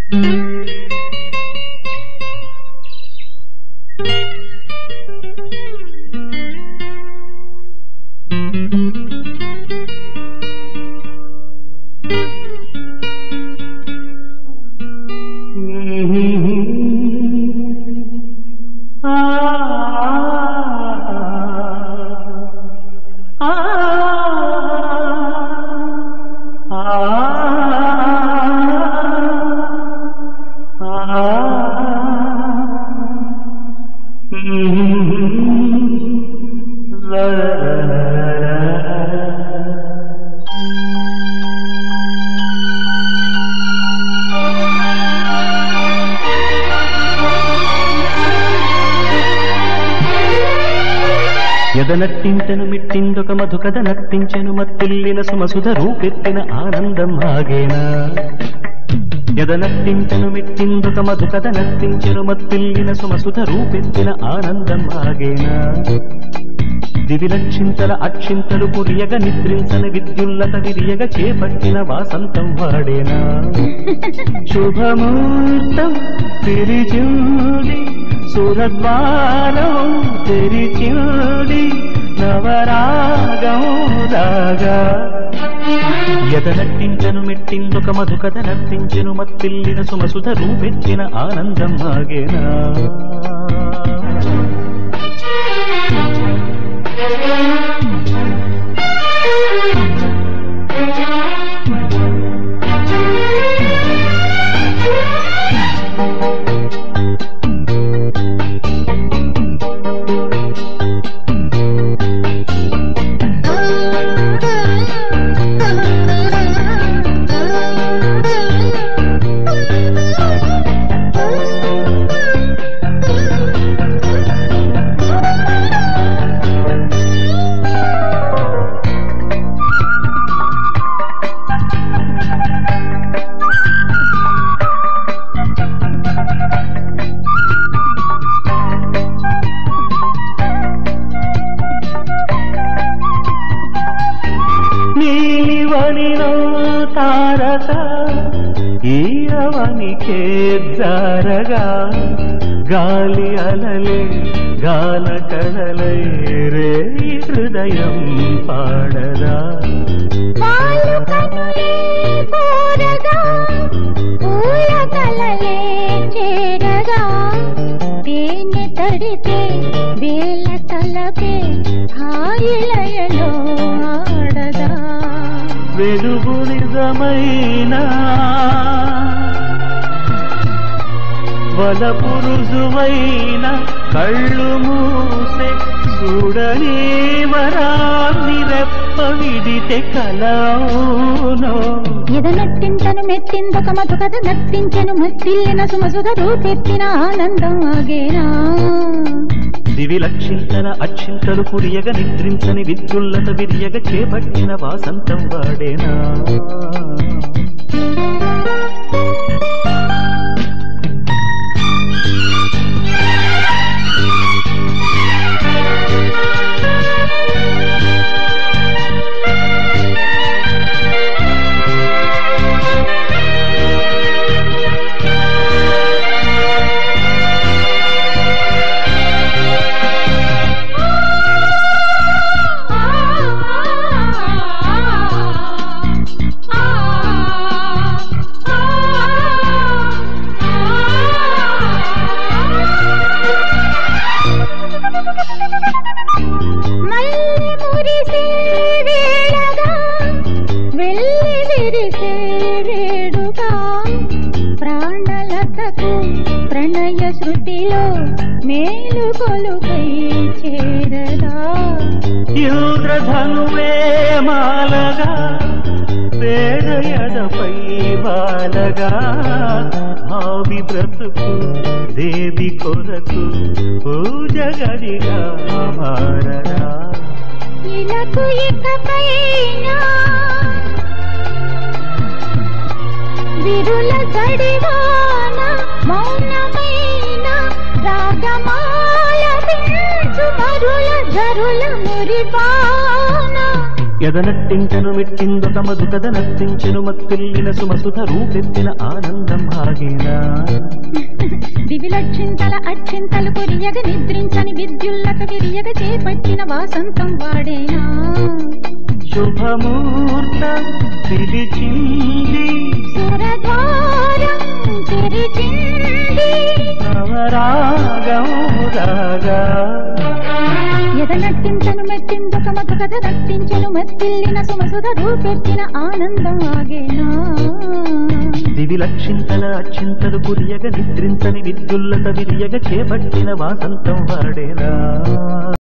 ఎదనట్టించెను మిట్టిందొక మధుకథ నట్టించెను మత్తిల్లిన సుమసుధ రూపెత్తిన ఆనందం ఆగేనా ఎదనట్టించెను మిట్టిందొక మధుకథ నట్టించెను మత్తిల్లిన సుమసుధ రూపెత్తిన ఆనందం ఆగేనా దివిలక్షింతల అక్షింతలు కురియగ నిద్రించని విద్యుల్లత విరియగ చేపట్టిన వాసంతం వాడేనా శుభముహూర్తం తిరిచూడి సురద్వారం తెరిచూడి నవరాగం రాగా ఎదనట్టించను మెట్టిందొక మధుకథ నర్తించెను మత్తిల్లిన సుమసుధ రూపెత్తిన ఆనందం ఆగేనా నీలివనిలో తారక ఈయవనికే జారగా గాలి అలలే గాన కళలై రే హృదయం పాడదా పాలు కనులే కోరగా పూల కలలే చేరగా తేనె తడితే వేల తలపే హాయిలయలో ఆడదా వెలుగు నిజమైన వలపు రుజువైన కళ్ళు మూసే చూడని వరాన్ని రెప్ప విడితే కలవునో ఎదనట్టింతను మెట్టిందొక మధుకథ నట్టించెను మత్తిల్లిన సుమసుధ రూపెత్తిన ఆనందం ఆగేనా దివిలక్షింతల అక్షింతలు కురియగ నిద్రించని విద్యుల్లత విరియగ చేపట్టిన వాసంతం వాడేనా మళ్ళీ మురిసే వేళగా వెళ్ళి విరిసే వేడుగా ప్రాణలతకు ప్రణయ శృతిలో మేలు కొలుకై చేరదా ఇంద్రధనువే మాలగా పేదయదపై బాలగా భావి బ్రతుకు దేవి కొరకు పూజగదిగా మారరా ఇలకు ఇకపైనా విరుల జడివాన మౌనమైన రాగమాల పెంచు మరుల జరుల మురిపాన ఎదనట్టింటను మెట్టిందొక మధుకద నర్తించెను మత్తిల్లిన సుమసుధ రూపెత్తిన ఆనందం ఆగేనా దివిలక్షింతల అక్షింతలు కొరియగ నిద్రించని విద్యుల్లత విరియగ చేపట్టిన వాసంతం వాడేనా శుభమూర్తం పిలిచింది సురద్వారం తెరిచింది నవరాగం రాగా ఎదనట్టించను మెట్టిందొక మధుకథ నట్టించెను మత్తిల్లిన సుమసుధ రూపెత్తిన ఆనందం ఆగేనా దివి లక్షింతల అక్షింతలు కురియగ నిద్రించని విద్యుల్లత విరియగ చేపట్టిన వాసంతం వాడేనా